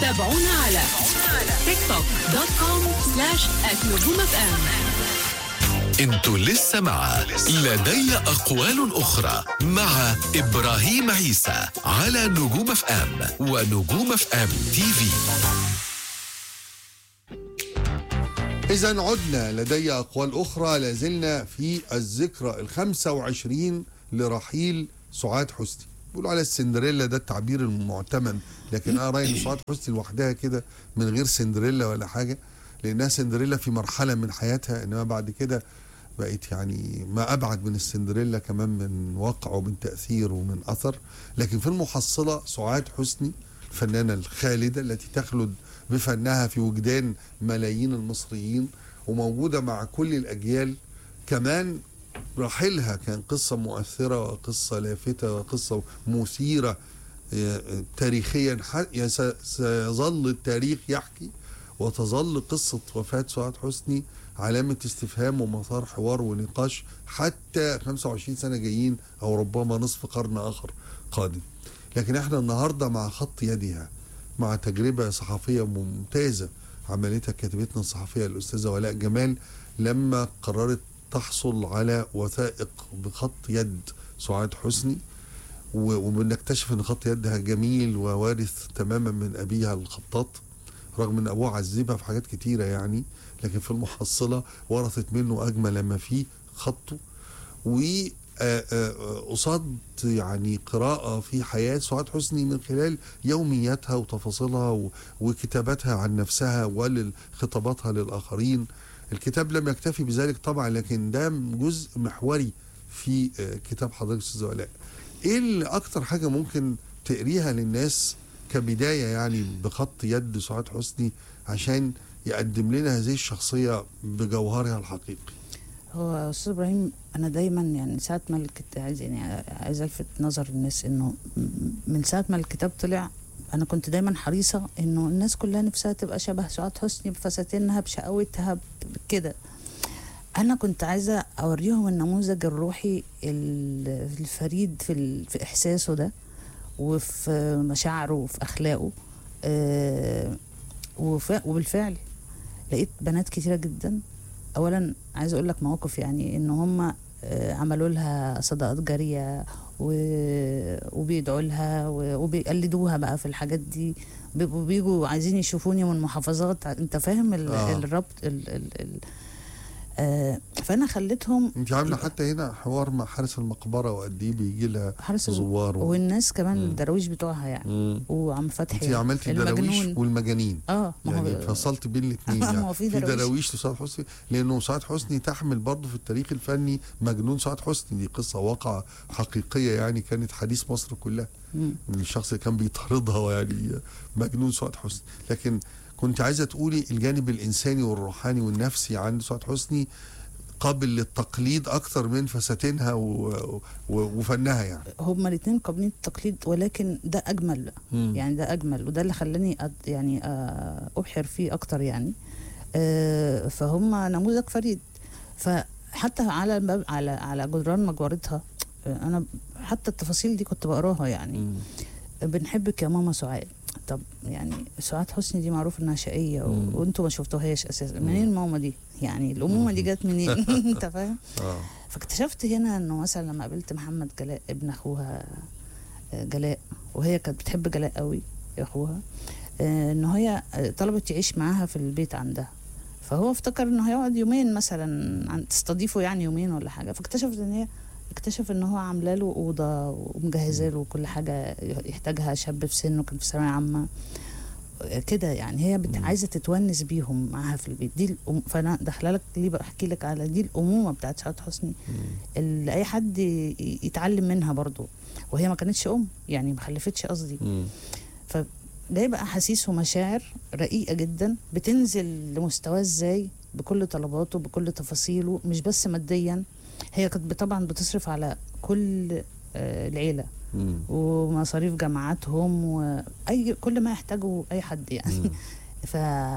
تابعونا على تيك توك دوت كوم سلاش نجوم اف ام انتوا لسه مع لدي أقوال أخرى مع إبراهيم عيسى على نجوم اف ام ونجوم اف ام تي في إذا عدنا لدي أقوال أخرى لازلنا في الذكرى الخمسة وعشرين لرحيل سعاد حسني بيقولوا على السندريلا ده التعبير المعتمد لكن أنا رأيي إن سعاد حسني لوحدها كده من غير سندريلا ولا حاجة لأنها سندريلا في مرحلة من حياتها إنما بعد كده بقت يعني ما أبعد من السندريلا كمان من وقع ومن تأثير ومن أثر لكن في المحصلة سعاد حسني الفنانة الخالدة التي تخلد بفنها في وجدان ملايين المصريين وموجودة مع كل الأجيال كمان رحيلها كان قصة مؤثرة وقصة لافتة وقصة مثيرة آه، تاريخيا ح- يعني س- سيظل التاريخ يحكي وتظل قصة وفاة سعاد حسني علامة استفهام ومسار حوار ونقاش حتى 25 سنة جايين أو ربما نصف قرن آخر قادم لكن احنا النهاردة مع خط يدها مع تجربة صحفية ممتازة عملتها كاتبتنا الصحفية الأستاذة ولاء جمال لما قررت تحصل على وثائق بخط يد سعاد حسني و- وبنكتشف ان خط يدها جميل ووارث تماما من ابيها الخطاط رغم ان ابوه عذبها في حاجات كتيره يعني لكن في المحصله ورثت منه اجمل ما فيه خطه و آه، آه، قصاد يعني قراءة في حياة سعاد حسني من خلال يومياتها وتفاصيلها و- وكتاباتها عن نفسها وخطاباتها للآخرين الكتاب لم يكتفي بذلك طبعا لكن ده جزء محوري في آه، كتاب حضرتك أستاذ ولاء ايه اللي اكتر حاجة ممكن تقريها للناس كبداية يعني بخط يد سعاد حسني عشان يقدم لنا هذه الشخصية بجوهرها الحقيقي هو استاذ ابراهيم انا دايما يعني ساعه ما الكتاب عايز يعني عايز الفت نظر الناس انه م- من ساعه ما الكتاب طلع انا كنت دايما حريصه انه الناس كلها نفسها تبقى شبه سعاد حسني بفساتينها بشقاوتها ب- كده انا كنت عايزه اوريهم النموذج الروحي ال- الفريد في ال- في احساسه ده وفي مشاعره وفي اخلاقه آه، وف- وبالفعل لقيت بنات كتيره جدا اولا عايزه اقول لك مواقف يعني ان هم عملوا لها صدقات جاريه و- وبيدعوا لها و- وبيقلدوها بقى في الحاجات دي بيبقوا بيجوا عايزين يشوفوني من محافظات انت فاهم ال- آه. الربط ال ال ال آه فانا خليتهم انت عامله حتى هنا حوار مع حارس المقبره وقد ايه بيجي لها حارس ال- زوار و... والناس كمان مم. الدراويش بتوعها يعني مم. وعم انت فتحي عملتي الدراويش المجنون والمجانين اه ما يعني هو فصلت بين الاثنين ما يعني هو في في دراويش. دراويش لسعاد حسني لانه سعاد حسني تحمل برضه في التاريخ الفني مجنون سعاد حسني دي قصه واقعه حقيقيه يعني كانت حديث مصر كلها مم. من الشخص اللي كان بيطاردها يعني مجنون سعاد حسني لكن كنت عايزه تقولي الجانب الانساني والروحاني والنفسي عند سعاد حسني قابل للتقليد اكتر من فساتينها و... و... وفنها يعني هما الاثنين قابلين التقليد ولكن ده اجمل بقى مم. يعني ده اجمل وده اللي خلاني أد يعني آه، ابحر فيه اكتر يعني آه، فهم نموذج فريد فحتى على الباب- على على جدران مجورتها آه، انا حتى التفاصيل دي كنت بقراها يعني مم. بنحبك يا ماما سعاد طب يعني سعاد حسني دي معروف انها شقيه و... مم. وانتوا ما شفتوهاش اساسا منين ماما دي يعني الامومه دي جت منين انت فاهم اه فاكتشفت هنا انه مثلا لما قابلت محمد جلاء ابن اخوها آه، جلاء وهي كانت بتحب جلاء قوي اخوها آه، ان هي آه، طلبت يعيش معاها في البيت عندها فهو افتكر انه هيقعد يومين مثلا عن تستضيفه يعني يومين ولا حاجه فاكتشفت ان هي اكتشف ان هو عامله له اوضه ومجهزه له كل حاجه يحتاجها شاب في سنه كان في ثانويه عامه كده يعني هي بت... مم. عايزه تتونس بيهم معاها في البيت دي الأم... فانا داخله لك ليه بقى احكي لك على دي الامومه بتاعت سعاد حسني مم. اللي اي حد ي- يتعلم منها برضو وهي ما كانتش ام يعني ما خلفتش قصدي مم. جايبه احاسيس ومشاعر رقيقه جدا بتنزل لمستواه ازاي بكل طلباته بكل تفاصيله مش بس ماديا هي كانت طبعا بتصرف على كل آه، العيله مم. ومصاريف جامعاتهم واي كل ما يحتاجه اي حد يعني مم. ف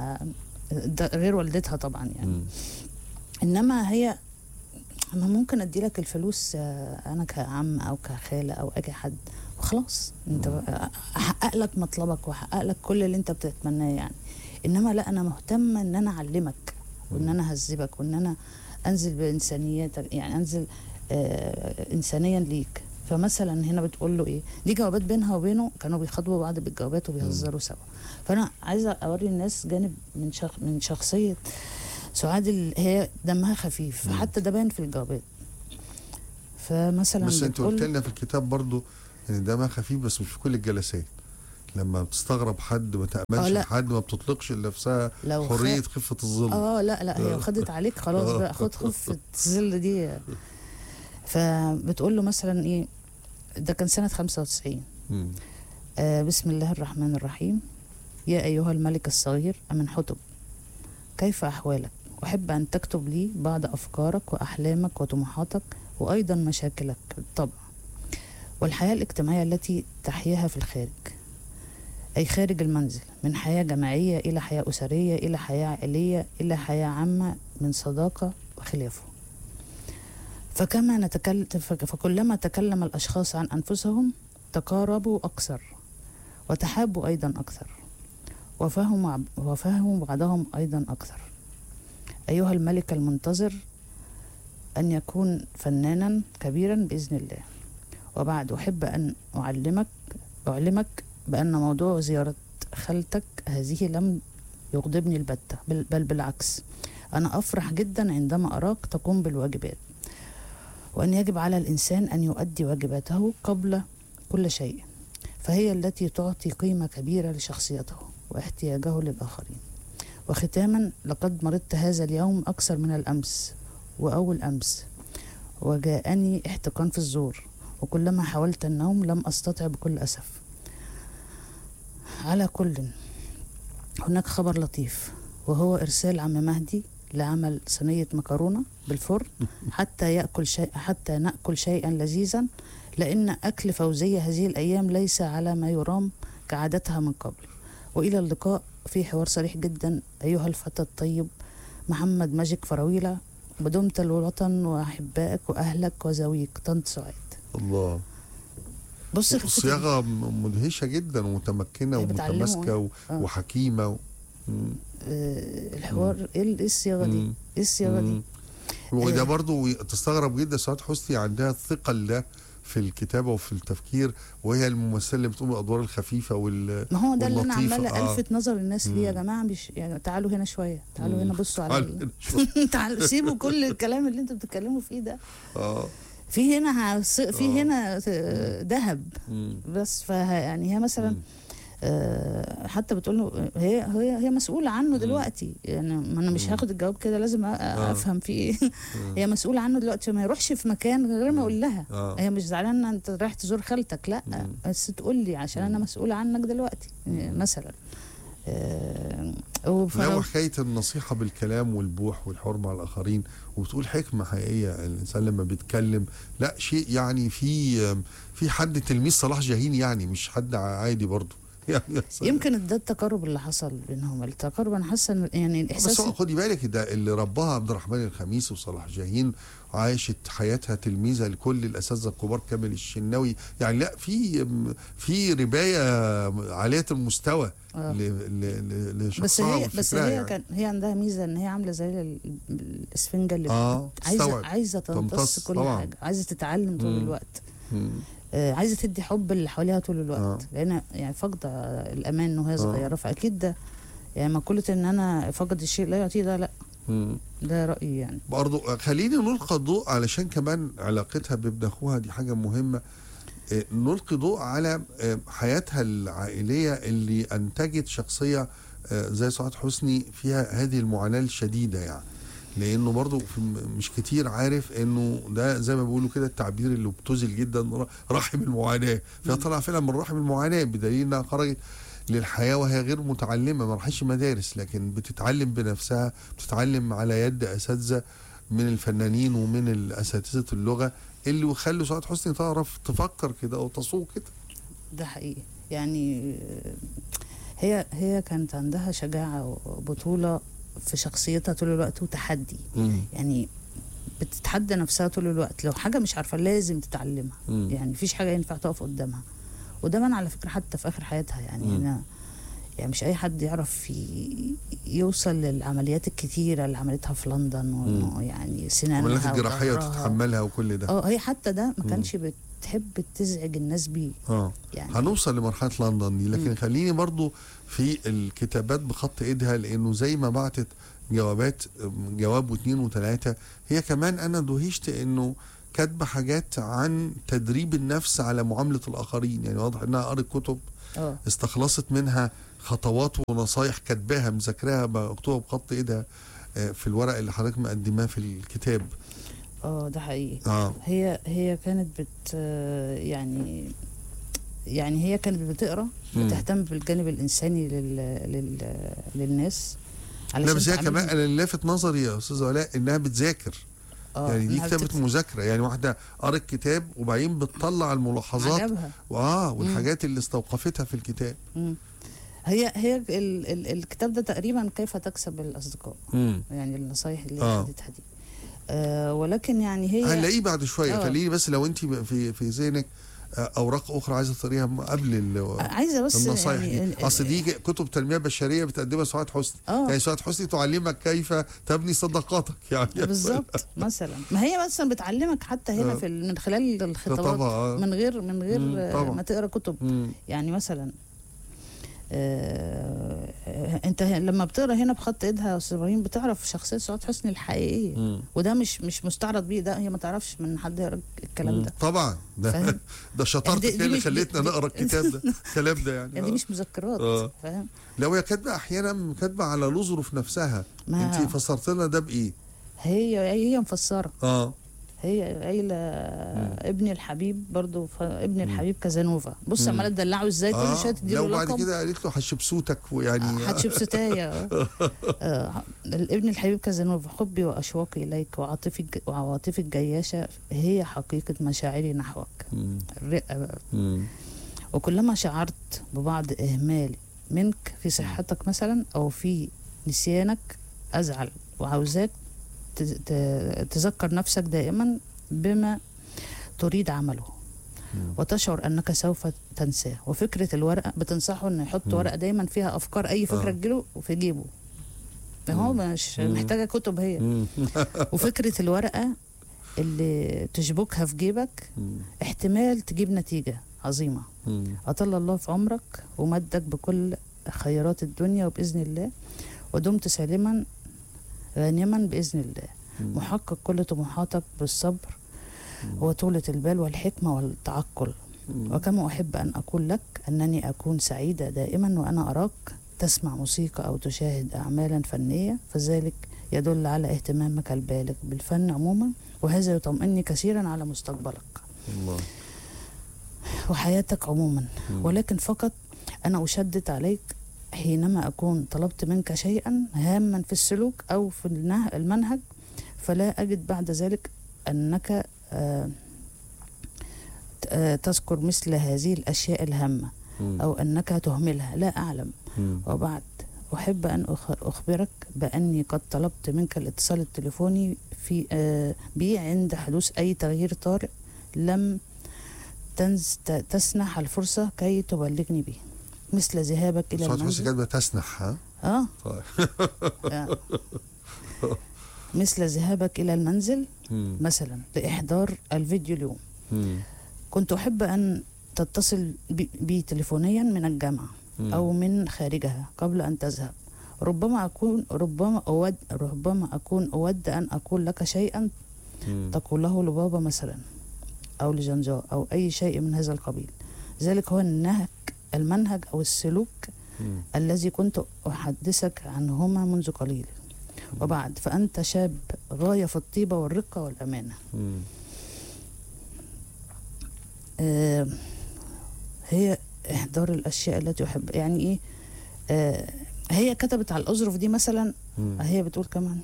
ده غير والدتها طبعا يعني مم. انما هي انا ممكن ادي لك الفلوس آه، انا كعم او كخاله او اي حد وخلاص انت بقى احقق لك مطلبك واحقق لك كل اللي انت بتتمناه يعني انما لا انا مهتمه ان انا اعلمك وان انا اهذبك وان انا انزل بانسانيتك يعني انزل آه انسانيا ليك فمثلا هنا بتقول له ايه دي جوابات بينها وبينه كانوا بيخاطبوا بعض بالجوابات وبيهزروا سوا فانا عايزه اوري الناس جانب من شخ من شخصيه سعاد ال- هي دمها خفيف حتى ده باين في الجوابات فمثلا بس انت بتقول قلت له- لنا في الكتاب برضو ان دمها خفيف بس مش في كل الجلسات لما بتستغرب حد ما آه، تامنش لا. لحد ما بتطلقش لنفسها لو خ- حريه خفه الظل اه لا لا هي آه. خدت عليك خلاص آه. بقى خد خفة الظل دي فبتقول له مثلا ايه ده كان سنة 95 مم. آه بسم الله الرحمن الرحيم يا أيها الملك الصغير أمن حتب كيف أحوالك أحب أن تكتب لي بعض أفكارك وأحلامك وطموحاتك وأيضا مشاكلك بالطبع والحياة الاجتماعية التي تحياها في الخارج أي خارج المنزل من حياة جماعية إلى حياة أسرية إلى حياة عائلية إلى حياة عامة من صداقة وخلافه فكما نتكلم فكلما تكلم الأشخاص عن أنفسهم تقاربوا أكثر وتحابوا أيضا أكثر وفهموا وفهموا بعضهم أيضا أكثر أيها الملك المنتظر أن يكون فنانا كبيرا بإذن الله وبعد أحب أن أعلمك أعلمك بأن موضوع زيارة خالتك هذه لم يغضبني البتة بل, بل بالعكس أنا أفرح جدا عندما أراك تقوم بالواجبات وأن يجب على الإنسان أن يؤدي واجباته قبل كل شيء فهي التي تعطي قيمة كبيرة لشخصيته واحتياجه للآخرين وختاما لقد مرضت هذا اليوم أكثر من الأمس وأول أمس وجاءني احتقان في الزور وكلما حاولت النوم لم أستطع بكل أسف على كل هناك خبر لطيف وهو إرسال عم مهدي لعمل صينية مكرونة بالفرن حتى يأكل شيء حتى نأكل شيئا لذيذا لأن أكل فوزية هذه الأيام ليس على ما يرام كعادتها من قبل وإلى اللقاء في حوار صريح جدا أيها الفتى الطيب محمد ماجيك فراويلة ودمت الوطن وأحبائك وأهلك وزويك طنط سعاد الله بص خفة صياغه م- مدهشه جدا ومتمكنه هي بتعلمه ومتماسكه و- آه. وحكيمه و... مم. آه، الحوار ايه ال- إيه الصياغه دي؟ مم. ايه الصياغه دي؟ مم. وده آه. برضو تستغرب جدا سعاد حسني عندها الثقل ده في الكتابه وفي التفكير وهي الممثله اللي بتقوم بالادوار الخفيفه وال ما هو ده اللي انا واللطيفة، عماله آه. الفت نظر الناس ليه يا مم. جماعه مش يعني تعالوا هنا شويه تعالوا هنا بصوا على تعال شوف. تعالوا سيبوا كل الكلام اللي انتوا بتتكلموا فيه ده اه في هنا هص- في آه. هنا آه، ذهب مم. بس فه يعني هي مثلا مم. آه، حتى بتقول له هي هي هي مسؤوله عنه دلوقتي يعني ما انا مش مم. هاخد الجواب كده لازم أ- آه. افهم فيه ايه هي مسؤوله عنه دلوقتي ما يروحش في مكان غير ما اقول لها آه. هي مش زعلانه انت رايح تزور خالتك لا مم. بس تقول لي عشان انا مسؤوله عنك دلوقتي مثلا آه، لا وفلو- وحكايه النصيحه بالكلام والبوح والحوار مع الاخرين وبتقول حكمه حقيقيه الانسان لما بيتكلم لا شيء يعني في في حد تلميذ صلاح جاهين يعني مش حد عادي برضه يعني يمكن ده التقارب اللي حصل بينهم التقارب انا حاسه إن- يعني بس الاحساس هو خدي بالك ده اللي رباها عبد الرحمن الخميس وصلاح جاهين عاشت حياتها تلميذه لكل الاساتذه الكبار كامل الشناوي يعني لا في في ربايه عاليه المستوى آه. ل- ل- ل- بس لشخصها هي بس وفكرها هي يعني. كان هي عندها ميزه ان هي عامله زي ال- الاسفنجه اللي اه عايزه تستوعب. عايزه تمتص تمتص كل طبعاً. حاجه عايزه تتعلم طول مم. الوقت مم. آه، عايزه تدي حب اللي حواليها طول الوقت آه. لان يعني فاقده الامان وهي صغيره فاكيد ده يعني مقوله ان انا فقد الشيء لا يعطيه ده لا مم. ده رايي يعني برضو خليني نلقى الضوء علشان كمان علاقتها بابن اخوها دي حاجه مهمه آه، نلقي ضوء على آه، حياتها العائليه اللي انتجت شخصيه آه، زي سعاد حسني فيها هذه المعاناه الشديده يعني لانه برضو في م- مش كتير عارف انه ده زي ما بيقولوا كده التعبير اللي بتذل جدا ر- رحم المعاناه فهي طالعه فعلا من رحم المعاناه بدليل انها خرجت للحياه وهي غير متعلمه ما راحتش مدارس لكن بتتعلم بنفسها بتتعلم على يد اساتذه من الفنانين ومن الاساتذه اللغه اللي يخلوا سعاد حسني تعرف تفكر كده او تصوغ كده ده حقيقي يعني آه، هي هي كانت عندها شجاعه وبطوله في شخصيتها طول الوقت وتحدي يعني بتتحدى نفسها طول الوقت لو حاجه مش عارفه لازم تتعلمها مم. يعني مفيش حاجه ينفع تقف قدامها وده من على فكره حتى في اخر حياتها يعني مم. انا يعني مش اي حد يعرف ي- يوصل للعمليات الكتيره اللي عملتها في لندن وانه يعني سنانها عمليات الجراحيه وظهرها. وتتحملها وكل ده اه هي حتى ده ما كانش بتحب تزعج الناس بيه اه يعني هنوصل لمرحله لندن دي لكن خليني برضو في الكتابات بخط ايدها لانه زي ما بعتت جوابات جواب واثنين وثلاثه هي كمان انا دهشت انه كاتبه حاجات عن تدريب النفس على معامله الاخرين يعني واضح انها قرت كتب اه استخلصت منها خطوات ونصايح كاتباها مذاكراها مكتوبه بخط ايدها آه، في الورق اللي حضرتك مقدماه في الكتاب اه ده حقيقي اه هي هي كانت بت يعني يعني هي كانت بتقرا مم. بتهتم بالجانب الانساني لل لل للناس لا بس هي تعمل- كمان انا اللي لافت نظري يا استاذ علاء انها بتذاكر آه، يعني دي إنها كتابة بتت- مذاكرة يعني واحدة قرت كتاب وبعدين بتطلع الملاحظات عجبها واه والحاجات اللي استوقفتها في الكتاب مم. هي هي ال ال الكتاب ده تقريبا كيف تكسب الاصدقاء امم يعني النصايح اللي آه. هي خدتها دي آه ولكن يعني هي هنلاقيه بعد شوية آه. خليني بس لو انت في في ذهنك آه، اوراق اخرى عايزه تقريها قبل ال- عايزه بس النصايح يعني دي اصل دي كتب تنميه بشريه بتقدمها سعاد حسني اه يعني سعاد حسني تعلمك كيف تبني صداقاتك يعني بالظبط مثلا ما هي مثلا بتعلمك حتى هنا آه. في ال- من خلال الخطابات خطابها آه. من غير من غير مم، آه، طبعا. ما تقرا كتب مم. يعني مثلا آه آه، انت لما بتقرا هنا بخط ايدها يا استاذ ابراهيم بتعرف شخصيه سعاد حسني الحقيقيه مم. وده مش مش مستعرض بيه ده هي ما تعرفش من حد يقرا الكلام ده طبعا ده فاهم؟ ده شطارتك يعني دي- هي دي اللي مش- خلتنا دي- نقرا الكتاب ده الكلام ده يعني, يعني دي آه. مش مذكرات آه. فاهم لو هي كاتبه احيانا كاتبه على نظرف نفسها ما- انت فسرت لنا ده بايه هي هي مفسره اه هي قايله ابني الحبيب برضو ف... ابني الحبيب كازانوفا بص عماله تدلعه ازاي كل شويه تديله لو بعد لقب كده قالت له هشبسوتك ويعني حتشبسوتاية آه، الابن الحبيب كازانوفا حبي واشواقي اليك وعاطفي الج- وعواطفي الجياشه هي حقيقه مشاعري نحوك مم. الرقه بقى. مم. وكلما شعرت ببعض اهمال منك في صحتك مثلا او في نسيانك ازعل وعاوزاك ت- ت- تذكر نفسك دائما بما تريد عمله وتشعر انك سوف تنساه وفكره الورقه بتنصحه انه يحط ورقه دايما فيها افكار اي فكره آه. تجيله في جيبه ما هو مش محتاجه كتب هي مم. وفكره الورقه اللي تشبكها في جيبك مم. احتمال تجيب نتيجه عظيمه مم. أطل الله في عمرك ومدك بكل خيرات الدنيا وبإذن الله ودمت سالما غانما بإذن الله محقق كل طموحاتك بالصبر وطولة البال والحكمة والتعقل وكما أحب أن أقول لك أنني أكون سعيدة دائما وأنا أراك تسمع موسيقى أو تشاهد أعمالا فنية فذلك يدل على اهتمامك البالغ بالفن عموما وهذا يطمئني كثيرا على مستقبلك الله وحياتك عموما ولكن فقط أنا أشدد عليك حينما أكون طلبت منك شيئا هاما في السلوك أو في النه- المنهج فلا أجد بعد ذلك أنك آه، ت- آه، تذكر مثل هذه الأشياء الهامة مم. أو أنك تهملها لا أعلم مم. وبعد أحب أن أخ- أخبرك بأني قد طلبت منك الاتصال التليفوني في آه، بي عند حدوث أي تغيير طارئ لم تنز ت- تسنح الفرصة كي تبلغني به مثل ذهابك إلى سعاد حسني المنزل كاتبه تسنح ها آه طيب آه. مثل ذهابك إلى المنزل مم. مثلا لإحضار الفيديو اليوم مم. كنت أحب أن تتصل بي بي تليفونيا من الجامعة مم. أو من خارجها قبل أن تذهب ربما أكون ربما أود ربما أكون أود أن أقول لك شيئا مم. تقوله لبابا مثلا أو لجنجاء أو أي شيء من هذا القبيل ذلك هو النهج المنهج أو السلوك مم. الذي كنت أحدثك عنهما منذ قليل وبعد فأنت شاب غاية في الطيبة والرقة والأمانة مم. آه، هي إحضار الأشياء التي أحب يعني إيه آه، هي كتبت على الأظرف دي مثلا مم. هي بتقول كمان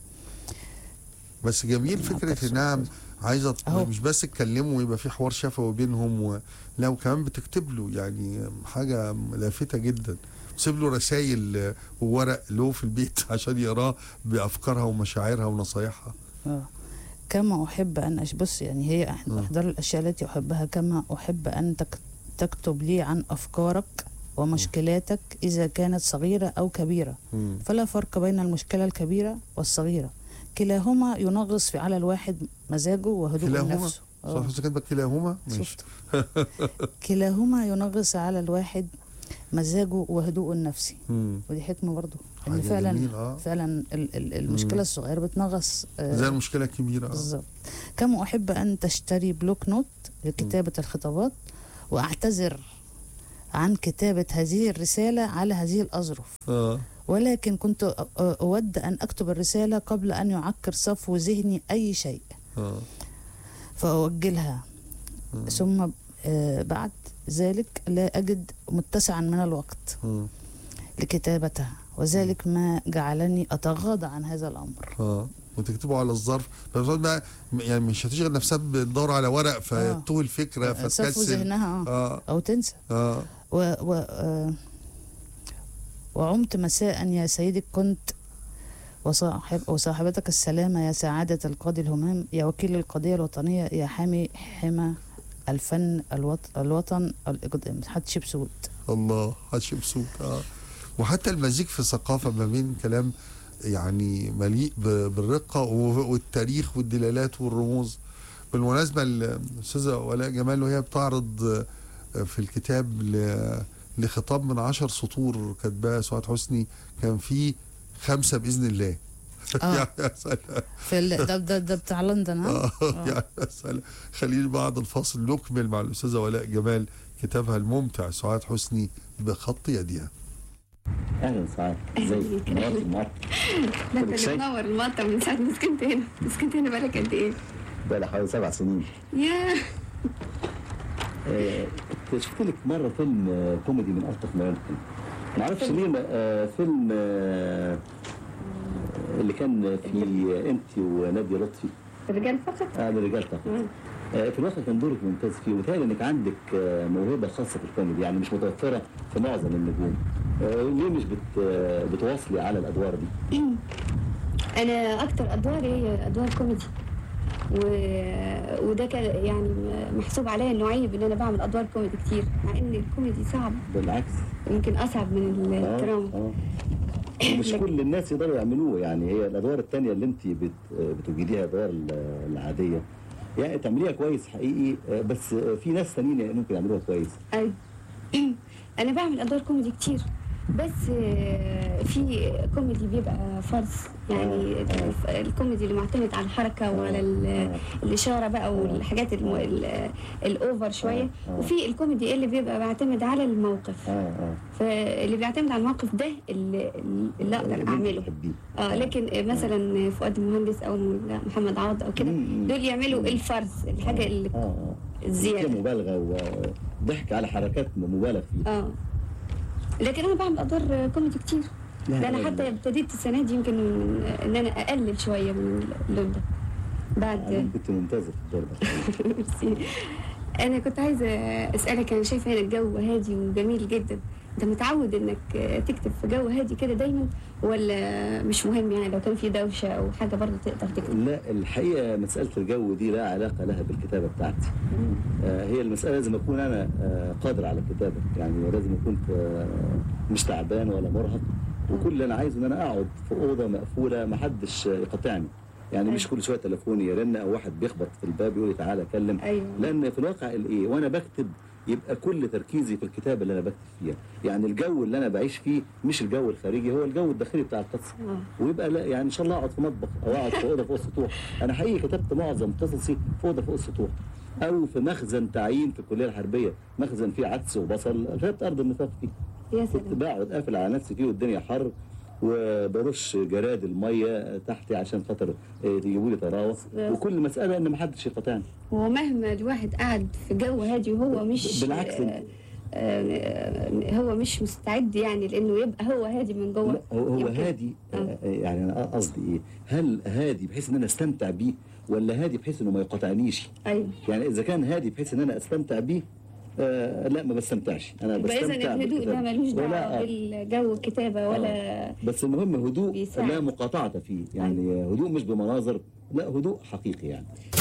بس جميل فكره انها عايزه أهو. مش بس تكلموا ويبقى في حوار شفوي بينهم و... لا وكمان بتكتب له يعني حاجه لافته جدا تسيب له رسائل وورق له في البيت عشان يقراه بافكارها ومشاعرها ونصايحها آه. كما أحب أن أش- بص يعني هي آه. إحضار الأشياء التي أحبها كما أحب أن تك تكتب لي عن أفكارك ومشكلاتك إذا كانت صغيرة أو كبيرة مم. فلا فرق بين المشكلة الكبيرة والصغيرة كلاهما ينغص في على الواحد مزاجه وهدوء كلاهما نفسه صح آه. حسن كاتبه كلاهما ماشي شفت كلاهما ينغص على الواحد مزاجه وهدوءه النفسي مم. ودي حكمة برضو ان حاجة فعلا جميل، آه. فعلا ال- ال- المشكلة الصغيرة بتنغص آه، زي المشكله الكبيره آه. بالظبط كم أحب أن تشتري بلوك نوت لكتابة الخطابات وأعتذر عن كتابة هذه الرسالة على هذه الأظرف اه ولكن كنت أ- أود أن أكتب الرسالة قبل أن يعكر صفو ذهني أي شيء اه فأوجلها ثم آه، بعد ذلك لا أجد متسعا من الوقت اه لكتابتها وذلك ما جعلني أتغاضى عن هذا الأمر اه وتكتبوا على الظرف بس بقى يعني مش هتشغل نفسها بتدور على ورق فتوه الفكره صفو فتكسل ذهنها آه. اه أو تنسى اه و و آه وعمت مساء يا سيدي كنت وصاحب وصاحبتك السلامة يا سعادة القاضي الهمام يا وكيل القضية الوطنية يا حامي حمى الفن الوط... الوطن الإقدام حتشبسوت الله هاتش مبسوط اه وحتى المزيج في الثقافه ما بين كلام يعني مليء ب- بالرقه و- والتاريخ والدلالات والرموز بالمناسبه الاستاذه ولاء جمال وهي بتعرض آه، في الكتاب ل- لخطاب من عشر سطور كاتباه سعاد حسني كان فيه خمسه باذن الله آه. يعني يا سلام في ال... ده, ده, ده بتاع لندن ها آه، يعني يا سلام خلينا بعد الفاصل نكمل مع الاستاذه ولاء جمال كتابها الممتع سعاد حسني بخط يدها اهلا سعاد ازيك منورت المعطل ده كل انت شيء. اللي منور المطر من ساعه ما سكنت هنا سكنت هنا بقالك قد ايه؟ بقى لي حوالي سبع سنين ياه آه، كنت شفت لك مره فيلم آه، كوميدي من الطف ما يمكن ما اعرفش ليه ما- آه، فيلم آه، اللي كان فيه انت وناديه لطفي الرجال فقط اه الرجال فقط آه، في الواقع كان دورك ممتاز فيه وتهيألي انك عندك آه، موهبه خاصه في الكوميدي يعني مش متوفره في معظم النجوم آه، ليه مش بت آه، بتواصلي على الادوار دي؟ انا اكتر ادواري هي ادوار كوميدي و... وده كان يعني محسوب عليا انه عيب ان انا بعمل ادوار كوميدي كتير مع ان الكوميدي صعب بالعكس يمكن اصعب من اه الدراما اه ومش كل الناس يقدروا يعملوه يعني هي الادوار التانية اللي انت بت بتوجديها الادوار ال- العاديه يعني تعمليها كويس حقيقي آه، بس آه، في ناس تانيين ممكن يعملوها كويس ايوه انا بعمل ادوار كوميدي كتير بس آه، في كوميدي بيبقى فرز يعني الف- الكوميدي اللي معتمد على الحركه وعلى ال- الاشاره بقى والحاجات الم- ال- الاوفر شويه آه. وفي الكوميدي اللي بيبقى بيعتمد على الموقف اه اه فاللي بيعتمد على الموقف ده اللي, اللي اقدر اللي انت اعمله بتحبيه. اه لكن مثلا فؤاد المهندس او محمد عوض او كده مم. دول يعملوا الفرز الحاجه اللي اه اه الزيادة. فيها مبالغه وضحك على حركات مبالغ فيها اه لكن انا بعمل ادوار كوميدي كتير لا، ده انا لا، حتى لا. ابتديت السنه دي يمكن من ان انا اقلل شويه من اللون ده يعني بعد كنت ممتازه في الدور ده ميرسي. انا كنت عايزه اسالك انا شايفه هنا الجو هادي وجميل جدا انت متعود انك تكتب في جو هادي كده دايما ولا مش مهم يعني لو كان في دوشه او حاجه برضه تقدر تكتب لا الحقيقه مساله الجو دي لا علاقه لها بالكتابه بتاعتي آه، هي المسألة لازم أكون أنا آه، قادر على الكتابة يعني لازم أكون آه، مش تعبان ولا مرهق وكل اللي أنا عايزه إن أنا أقعد في أوضة مقفولة ما حدش يقاطعني يعني مش كل شوية تليفوني يرن أو واحد بيخبط في الباب يقول لي تعالى أتكلم أيوة. لأن في الواقع الإيه وأنا بكتب يبقى كل تركيزي في الكتابة اللي أنا بكتب فيها يعني الجو اللي أنا بعيش فيه مش الجو الخارجي هو الجو الداخلي بتاع القصة آه. ويبقى لا يعني إن شاء الله أقعد في مطبخ أو أقعد في أوضة فوق السطوح أنا حقيقي كتبت معظم قصصي في أوضة فوق السطوح او في مخزن تعيين في الكليه الحربيه مخزن فيه عدس وبصل كتبت ارض النفاق فيه يا كنت سلام بقعد قافل على نفسي فيه والدنيا حر وبرش جراد الميه تحتي عشان خاطر آه، يجيبوا لي طراوه وكل مساله ان ما حدش يقاطعني ومهما الواحد قعد في جو هادي وهو مش بالعكس. آه، آه، هو مش مستعد يعني لانه يبقى هو هادي من جوه لا هو هو يمكن. هادي آه. آه، يعني انا قصدي ايه هل هادي بحيث ان انا استمتع بيه ولا هادي بحيث انه ما يقاطعنيش ايوه يعني اذا كان هادي بحيث ان انا استمتع بيه آه لا ما بستمتعش انا يبقى اذا بستمتع الهدوء ده بالكتابة. ملوش ولا- دعوه آه. بالجو الكتابه ولا بس المهم هدوء بيساعد. لا مقاطعة فيه يعني هدوء مش بمناظر لا هدوء حقيقي يعني